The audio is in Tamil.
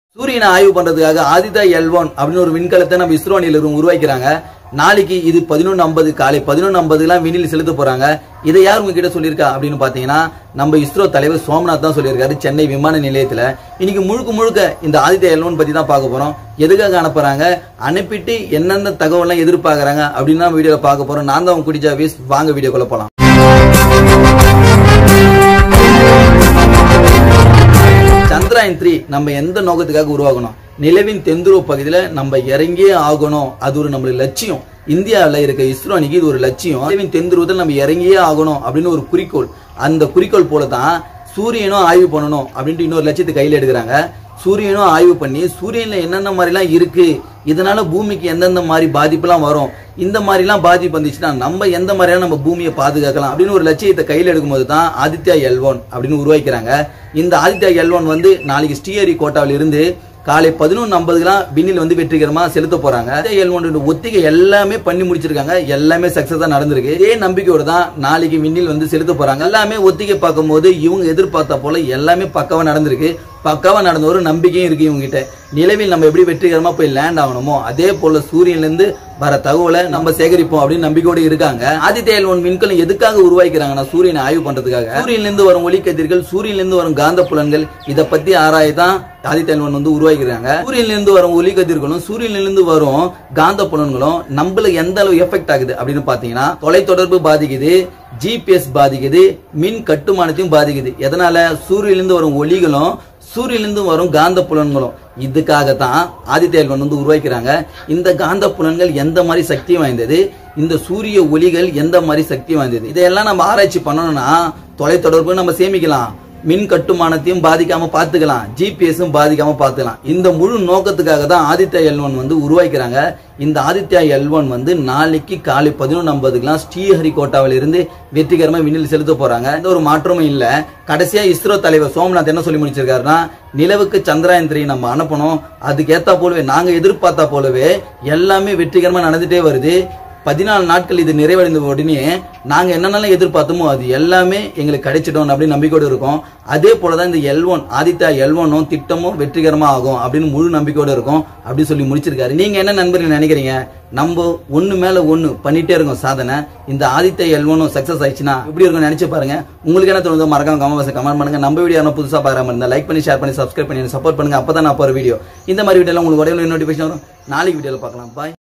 சூரியனை ஆய்வு பண்றதுக்காக ஆதித்யா எல் ஒன் அப்படின்னு ஒரு விண்கலத்தை நம்ம இஸ்ரோ நிலையம் உருவாக்கிறாங்க நாளைக்கு இது பதினொன்று ஐம்பது காலை பதினொன்று ஐம்பதுலாம் விண்ணில் செலுத்த போறாங்க இதை யார் உங்ககிட்ட சொல்லியிருக்கா அப்படின்னு பாத்தீங்கன்னா நம்ம இஸ்ரோ தலைவர் சோம்நாத் தான் சொல்லியிருக்காரு சென்னை விமான நிலையத்துல இன்னைக்கு முழுக்க முழுக்க இந்த ஆதித்யா எல் ஒன் பத்தி தான் பார்க்க போறோம் எதுக்காக அனுப்புறாங்க அனுப்பிட்டு என்னென்ன தகவல்லாம் எதிர்பார்க்கறாங்க அப்படின்னு தான் வீடியோல பார்க்க போறோம் நான் தான் உங்க குடிஜா வீஸ் வாங்க வீடியோக்குள்ள போலாம் சந்திராயன் த்ரீ நம்ம எந்த நோக்கத்துக்காக உருவாக்கணும் நிலவின் தென்துருவ பகுதியில நம்ம இறங்கியே ஆகணும் அது ஒரு நம்மளுடைய லட்சியம் இந்தியாவில் இருக்க இஸ்ரோ அன்னைக்கு இது ஒரு லட்சியம் நிலவின் தென்துருவத்தில் நம்ம இறங்கியே ஆகணும் அப்படின்னு ஒரு குறிக்கோள் அந்த குறிக்கோள் போல தான் சூரியனும் ஆய்வு பண்ணணும் அப்படின்ட்டு இன்னொரு லட்சியத்தை கையில் எடுக்கிறாங்க சூரியனும் ஆய்வு பண்ணி சூரியன்ல என்னென்ன மாதிரிலாம் இருக்கு இதனால பூமிக்கு எந்தெந்த மாதிரி பாதிப்புலாம் வரும் இந்த மாதிரிலாம் பாதிப்பு வந்துச்சுன்னா நம்ம எந்த மாதிரியான நம்ம பூமியை பாதுகாக்கலாம் அப்படின்னு ஒரு லட்சியத்தை கையில் எடுக்கும்போது தான் ஆதித்யா எல் ஒன் அப்படின்னு உருவாக்கிறாங்க இந்த ஆதித்யா எல் ஒன் வந்து நாளைக்கு ஸ்ரீஹரி கோட்டாவில் இருந்து காலை பதினொன்று ஐம்பதுலாம் விண்ணில் வந்து வெற்றிகரமா செலுத்த போறாங்க எல் ஒன் ஒத்திகை எல்லாமே பண்ணி முடிச்சிருக்காங்க எல்லாமே சக்சஸா நடந்திருக்கு இதே நம்பிக்கையோட தான் நாளைக்கு விண்ணில் வந்து செலுத்த போறாங்க எல்லாமே ஒத்திகை பார்க்கும்போது இவங்க எதிர்பார்த்த போல எல்லாமே பக்காவா நடந்திருக்கு பக்காவா நடந்த ஒரு நம்பிக்கையும் இருக்கு இவங்க கிட்ட நிலவில் நம்ம எப்படி வெற்றிகரமா போய் லேண்ட் ஆகணுமோ அதே போல சூரியன்ல இருந்து வர தகவலை நம்ம சேகரிப்போம் அப்படின்னு நம்பிக்கையோடு இருக்காங்க ஆதித்ய எல் ஒன் விண்கலம் எதுக்காக உருவாக்கிறாங்கன்னா சூரியனை ஆய்வு பண்றதுக்காக சூரியன்ல இருந்து வரும் ஒளிக்கதிர்கள் சூரியன்ல இருந்து வரும் காந்த புலன்கள் இதை பத்தி ஆராயதான் ஆதித்ய எல் ஒன் வந்து உருவாக்கிறாங்க சூரியன்ல இருந்து வரும் ஒளிக்கதிர்களும் சூரியன்ல இருந்து வரும் காந்த புலன்களும் நம்மள எந்த அளவு எஃபெக்ட் ஆகுது அப்படின்னு பாத்தீங்கன்னா தொலைத்தொடர்பு பாதிக்குது ஜிபிஎஸ் பாதிக்குது மின் கட்டுமானத்தையும் பாதிக்குது எதனால சூரியனிலிருந்து வரும் ஒளிகளும் சூரியனிலிருந்து வரும் காந்த புலன்களும் இதுக்காக தான் ஆதித்ய எல்வன் வந்து உருவாக்கிறாங்க இந்த காந்த புலன்கள் எந்த மாதிரி சக்தி வாய்ந்தது இந்த சூரிய ஒளிகள் எந்த மாதிரி சக்தி வாய்ந்தது இதையெல்லாம் நம்ம ஆராய்ச்சி பண்ணணும்னா தொலைத்தொடர்பு நம்ம சேமிக்கலாம் மின் கட்டுமானத்தையும் பாதிக்காம பார்த்துக்கலாம் ஜிபிஎஸும் பாதிக்காம பார்த்துக்கலாம் இந்த முழு நோக்கத்துக்காக தான் ஆதித்யா எல் ஒன் வந்து உருவாக்கிறாங்க இந்த ஆதித்யா எல் ஒன் வந்து நாளைக்கு காலை பதினொன்று ஐம்பதுக்கெல்லாம் ஸ்ரீஹரிகோட்டாவில் இருந்து வெற்றிகரமா விண்ணில் செலுத்த போறாங்க எந்த ஒரு மாற்றமும் இல்ல கடைசியா இஸ்ரோ தலைவர் சோம்நாத் என்ன சொல்லி முடிச்சிருக்காருன்னா நிலவுக்கு சந்திராயன் த்ரீ நம்ம அனுப்பணும் அதுக்கு ஏத்தா போலவே நாங்க எதிர்பார்த்தா போலவே எல்லாமே வெற்றிகரமா நடந்துட்டே வருது பதினாலு நாட்கள் இது நிறைவடைந்த உடனே நாங்க என்னென்னலாம் எதிர்பார்த்தோமோ அது எல்லாமே எங்களுக்கு கிடைச்சிடும் அப்படின்னு நம்பிக்கையோடு இருக்கும் அதே போலதான் இந்த எல் ஒன் ஆதித்யா எல் ஒன்னும் திட்டமும் வெற்றிகரமா ஆகும் அப்படின்னு முழு நம்பிக்கையோடு இருக்கும் அப்படின்னு சொல்லி முடிச்சிருக்காரு நீங்க என்ன நண்பர்கள் நினைக்கிறீங்க நம்ம ஒண்ணு மேல ஒண்ணு பண்ணிட்டே இருக்கோம் சாதனை இந்த ஆதித்யா எல் ஒன்னும் சக்சஸ் ஆயிடுச்சுன்னா எப்படி இருக்கும் நினைச்சு பாருங்க உங்களுக்கு என்ன தோணுதோ மறக்காம கமெண்ட் கமெண்ட் பண்ணுங்க நம்ம வீடியோ புதுசா பாராம இருந்தா லைக் பண்ணி ஷேர் பண்ணி சப்ஸ்கிரைப் பண்ணி சப்போர்ட் பண்ணுங்க அப்பதான் நான் போற வீடியோ இந்த மாதிரி வீடியோ உங்களுக்கு உடனே நோட்டிபிகேஷன் வரும் நாளைக்கு வீடியோல பார்க்கலாம் பாய்